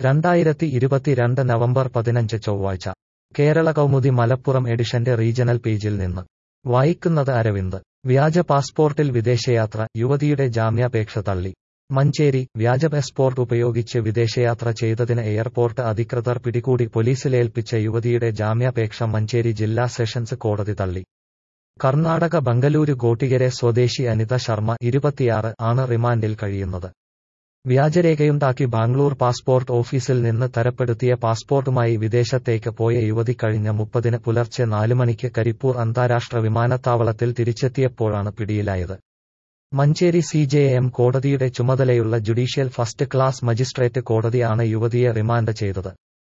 രണ്ടായിരത്തി ഇരുപത്തിരണ്ട് നവംബർ പതിനഞ്ച് ചൊവ്വാഴ്ച കേരള കൗമുദി മലപ്പുറം എഡിഷന്റെ റീജണൽ പേജിൽ നിന്ന് വായിക്കുന്നത് അരവിന്ദ് വ്യാജ പാസ്പോർട്ടിൽ വിദേശയാത്ര യുവതിയുടെ ജാമ്യാപേക്ഷ തള്ളി മഞ്ചേരി വ്യാജ പാസ്പോർട്ട് ഉപയോഗിച്ച് വിദേശയാത്ര ചെയ്തതിന് എയർപോർട്ട് അധികൃതർ പിടികൂടി പോലീസിലേൽപ്പിച്ച യുവതിയുടെ ജാമ്യാപേക്ഷ മഞ്ചേരി ജില്ലാ സെഷൻസ് കോടതി തള്ളി കർണാടക ബംഗലൂരു ഗോട്ടിഗരെ സ്വദേശി അനിത ശർമ്മ ഇരുപത്തിയാറ് ആണ് റിമാൻഡിൽ കഴിയുന്നത് വ്യാജരേഖയുണ്ടാക്കി ബാംഗ്ലൂർ പാസ്പോർട്ട് ഓഫീസിൽ നിന്ന് തരപ്പെടുത്തിയ പാസ്പോർട്ടുമായി വിദേശത്തേക്ക് പോയ യുവതി കഴിഞ്ഞ മുപ്പതിന് പുലർച്ചെ നാല് മണിക്ക് കരിപ്പൂർ അന്താരാഷ്ട്ര വിമാനത്താവളത്തിൽ തിരിച്ചെത്തിയപ്പോഴാണ് പിടിയിലായത് മഞ്ചേരി സി ജെ എം കോടതിയുടെ ചുമതലയുള്ള ജുഡീഷ്യൽ ഫസ്റ്റ് ക്ലാസ് മജിസ്ട്രേറ്റ് കോടതിയാണ് യുവതിയെ റിമാൻഡ് ചെയ്തത്